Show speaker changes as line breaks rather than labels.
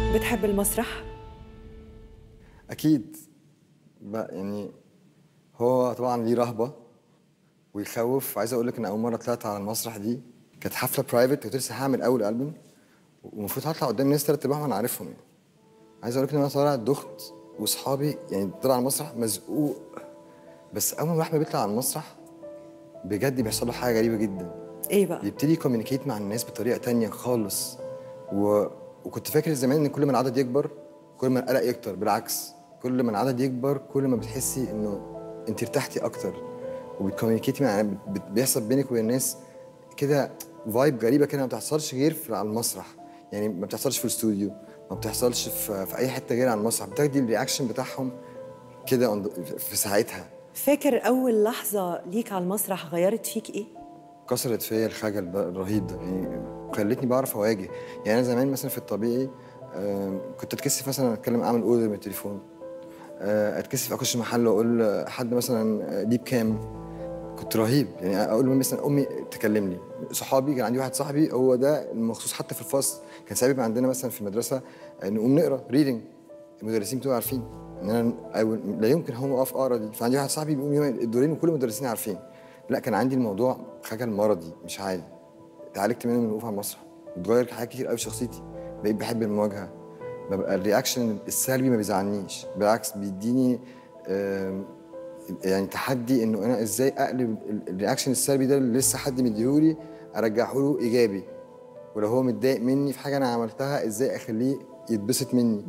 بتحب المسرح؟
اكيد بقى يعني هو طبعا ليه رهبه ويخوف عايز اقول لك ان اول مره طلعت على المسرح دي كانت حفله برايفت كنت لسه هعمل اول البوم ومفروض هطلع قدام ناس تلات ارباعهم انا عارفهم يعني عايز اقول لك ان انا طالع دخت واصحابي يعني طلع على المسرح مزقوق بس اول ما الواحد بيطلع على المسرح بجد بيحصل له حاجه غريبه جدا
ايه بقى؟
بيبتدي يكوميونيكيت مع الناس بطريقه تانية خالص و... وكنت فاكر زمان ان كل ما العدد يكبر كل ما القلق يكتر بالعكس كل ما العدد يكبر كل ما بتحسي انه انت ارتحتي اكتر وبتكوميونيكيتي مع بت- بيحصل بينك وبين الناس كده فايب غريبه كده ما بتحصلش غير في على المسرح يعني ما بتحصلش في الاستوديو ما بتحصلش في, في اي حته غير على المسرح بتاخدي الرياكشن بتاعهم كده on the- في ساعتها
فاكر أول لحظة ليك على المسرح غيرت فيك إيه؟
كسرت فيا الخجل ده الرهيب ده يعني خلتني بعرف اواجه يعني انا زمان مثلا في الطبيعي آه، كنت اتكسف مثلا اتكلم اعمل اوردر من التليفون آه، اتكسف اخش محل واقول حد مثلا آه، دي بكام كنت رهيب يعني اقول مثلا امي تكلمني صحابي كان عندي واحد صاحبي هو ده المخصوص حتى في الفصل كان سابق عندنا مثلا في المدرسه آه، نقوم نقرا ريدنج المدرسين بتوعي عارفين ان انا أول- لا يمكن هقوم اقف اقرا دي فعندي واحد صاحبي بيقوم يوم الدورين وكل المدرسين عارفين لا كان عندي الموضوع خجل مرضي مش عادي اتعالجت منه من الوقوف على المسرح اتغير حاجات كتير قوي في شخصيتي بقيت بحب المواجهه ببقى الرياكشن السلبي ما بيزعلنيش بالعكس بيديني آم، يعني تحدي انه انا ازاي اقلب ال- الرياكشن السلبي ده اللي لسه حد مديهولي ارجعه له ايجابي ولو هو متضايق مني في حاجه انا عملتها ازاي اخليه يتبسط مني